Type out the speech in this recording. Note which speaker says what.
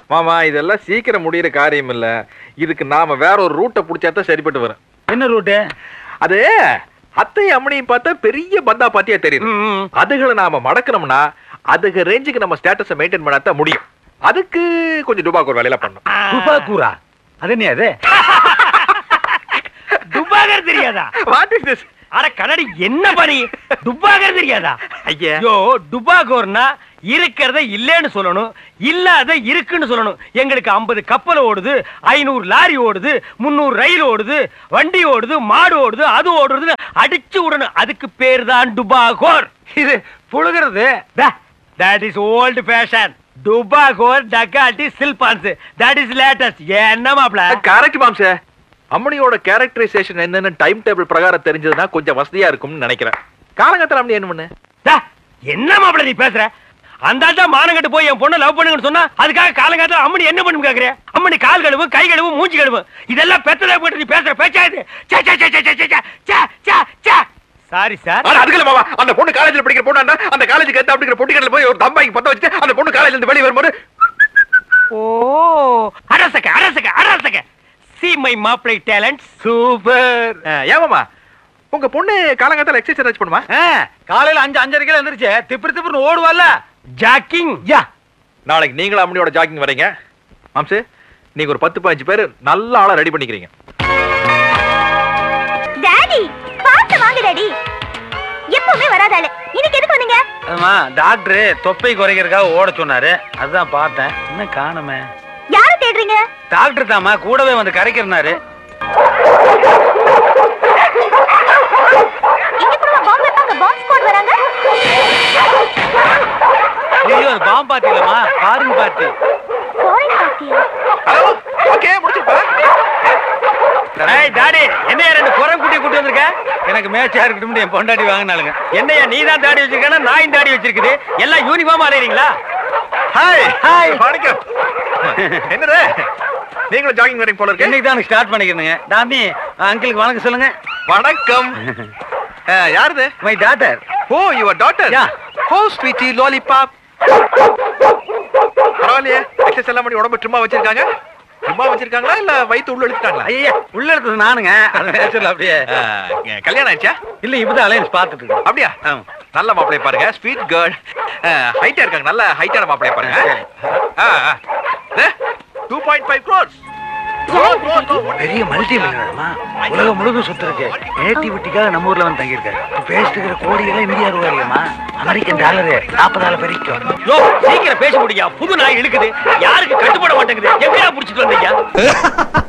Speaker 1: மாமா இதெல்லாம் சீக்கிரம் முடியிற காரியம் இல்ல இதுக்கு நாம வேற ஒரு ரூட்டை பிடிச்சா தான் சரிப்பட்டு வரும்
Speaker 2: என்ன ரூட்டு
Speaker 1: அது அத்தை அம்மனையும் பார்த்தா பெரிய பந்தா பாத்தியா தெரியுது அதுகளை நாம மடக்கணும்னா அதுக்கு ரேஞ்சுக்கு நம்ம ஸ்டேட்டஸை மெயின்டைன் பண்ணாதான் முடியும் அதுக்கு கொஞ்சம் டுபாக்கு ஒரு வேலையில பண்ணும்
Speaker 2: துபாக்கூரா அது என்ன அது துபாகர் தெரியாதா
Speaker 1: வாட் இஸ் திஸ்
Speaker 2: அட கண்ணாடி என்ன பணி துபாகர் தெரியாதா
Speaker 1: ஐயா
Speaker 2: ஐயோ டுபாகோர்னா இருக்கிறத இல்லைன்னு சொல்லணும் இல்லாத இருக்குன்னு சொல்லணும் எங்களுக்கு 50 கப்பல் ஓடுது ஐநூறு லாரி ஓடுது முந்நூறு ரயில் ஓடுது வண்டி ஓடுது மாடு ஓடுது அது ஓடுறது அடிச்சு விடணும் அதுக்கு பேர் தான் டுபாகோர் இது புழுகிறது தட் இஸ் ஓல்டு ஃபேஷன் டுபாகோர் டக்காட்டி சில்பான்ஸ் தட் இஸ் லேட்டஸ்ட் என்ன மாப்ள
Speaker 1: கரெக்ட் மாம்சே அம்மனியோட கேரக்டரைசேஷன் என்னன்னு டைம் டேபிள் பிரகாரம் தெரிஞ்சதுன்னா கொஞ்சம் வசதியா இருக்கும்னு நினைக்கிறேன் காலங்கத்தில் அம்மனி என்ன பண்ணு
Speaker 2: டா, என்ன மாப்பிள நீ பேசுற அந்த ஆள் தான் மானங்கட்டு போய் என் பொண்ணை லவ் பண்ணுங்கன்னு சொன்னா அதுக்காக காலங்காலத்துல அம்மனி என்ன பண்ணும் கேக்குறேன் அம்மனி கால் கழுவு கை கழுவு மூஞ்சி கழுவு இதெல்லாம் பெத்ததை போட்டு நீ பேசுற பேச்சா இது சாரி சார்
Speaker 1: ஆனா அதுக்கு இல்ல மாமா அந்த பொண்ணு காலேஜ்ல படிக்கிற பொண்ணு அந்த காலேஜுக்கு ஏத்த அப்படிங்கிற பொட்டிக்கடையில போய் ஒரு தம்பாய்க்கு பத்த வச்சுட்டு அந்த பொண்ணு காலேஜ்ல இருந்து வெளியே வரும்போது
Speaker 2: ஓ அரசக அரசக அரசக சி மை மாப்பிளை டேலண்ட் சூப்பர்
Speaker 1: ஏமாமா உங்க பொண்ணு காலங்காத்தால எக்ஸசைஸ் பண்ணுமா
Speaker 2: காலையில அஞ்சு அஞ்சரைக்கு எழுந்திருச்சு திப்பு திப்புன்னு ஓடுவால ஜாக்கிங் யா
Speaker 1: நாளைக்கு நீங்களும் அம்மனியோட ஜாக்கிங் வரீங்க மாம்சு நீங்க ஒரு பத்து பதினஞ்சு பேர் நல்ல ஆளா ரெடி பண்ணிக்கிறீங்க
Speaker 3: டாடி பார்த்து வாங்க டாடி எப்பவுமே வராதால இன்னைக்கு எதுக்கு வந்தீங்க
Speaker 2: ஆமா டாக்டர் தொப்பை குறைக்கிறதுக்காக ஓட சொன்னாரு அதுதான் பார்த்தேன் இன்னும் காணுமே
Speaker 3: யாரை தேடுறீங்க
Speaker 2: டாக்டர் தாமா கூடவே வந்து கரைக்கிறனாரு
Speaker 3: இங்க கூட பாம்பு வைப்பாங்க பாம்பு ஸ்குவாட் வராங்க
Speaker 2: ஐயோ அது பாம்பு பார்ட்டி இல்லம்மா ஃபாரின் பார்ட்டி
Speaker 3: ஃபாரின் பார்ட்டியா
Speaker 1: ஹலோ ஓகே முடிச்சுப்பா
Speaker 2: ஏய் டாடி என்னையா ரெண்டு குரம் குட்டி கூட்டி வந்திருக்க எனக்கு மேட்சா இருக்கட்டும் என் பொண்டாட்டி வாங்கினாலுங்க என்னையா நீ தான் தாடி வச்சிருக்கேன்னா நாயும் தாடி வச்சிருக்குது எல்லாம் யூனிஃபார்ம் அலையறீங்களா
Speaker 1: ஹாய்
Speaker 2: ஹாய்.
Speaker 1: வணக்கம் என்னது நீங்களும் ஜாகிங் வரீங்க போல இருக்கு
Speaker 2: இன்னைக்கு தான் ஸ்டார்ட் பண்ணிக்கிறேங்க டாமி அங்கிளுக்கு வணக்கம் சொல்லுங்க
Speaker 1: வணக்கம் அஹ், யாருது
Speaker 2: my daughter
Speaker 1: oh your daughter
Speaker 2: Yeah.
Speaker 1: Oh sweetie lollipop பரவாயில்லையே எக்ஸஸ் எல்லாம் பண்ணி உடம்பு ட்ரிம்மா வச்சிருக்காங்க ட்ரிம்மா வச்சிருக்காங்களா இல்ல வயித்து உள்ள இழுத்துட்டாங்களா
Speaker 2: ஐயா உள்ள எடுத்தது நானுங்க அது நேச்சுரல் அப்படியே
Speaker 1: அஹ், கல்யாணம் ஆயிடுச்சா
Speaker 2: இல்ல இப்பதான் அலையன்ஸ் பார்த்துட்டு இருக்கோம்
Speaker 1: அப்படியா
Speaker 2: ஆமா.
Speaker 1: நல்ல மாப்பிளைய பாருங்க ஸ்வீட் கேர்ள் ஹைட்டா இருக்காங்க நல்ல ஹைட்டான மாப்பிளைய பாருங்க டூ பாயிண்ட் ஃபைவ் க்ரோர்ஸ்
Speaker 2: பெரிய மல்டி மில்லியனர்மா உலகம் முழுக்க சுத்து இருக்கு நேட்டிவிட்டிக்காக நம்ம ஊர்ல வந்து தங்கியிருக்காரு இப்ப பேசிட்டு இருக்கிற கோடிகளே இந்தியா ரூபாய் இல்லையம்மா அமெரிக்கன் டாலரு நாற்பதாயிரம் வரைக்கும் யோ சீக்கிரம் பேச முடியா புது நாய் இழுக்குது யாருக்கு கட்டுப்பட மாட்டேங்குது எப்படியா புடிச்சிட்டு வந்தீங்க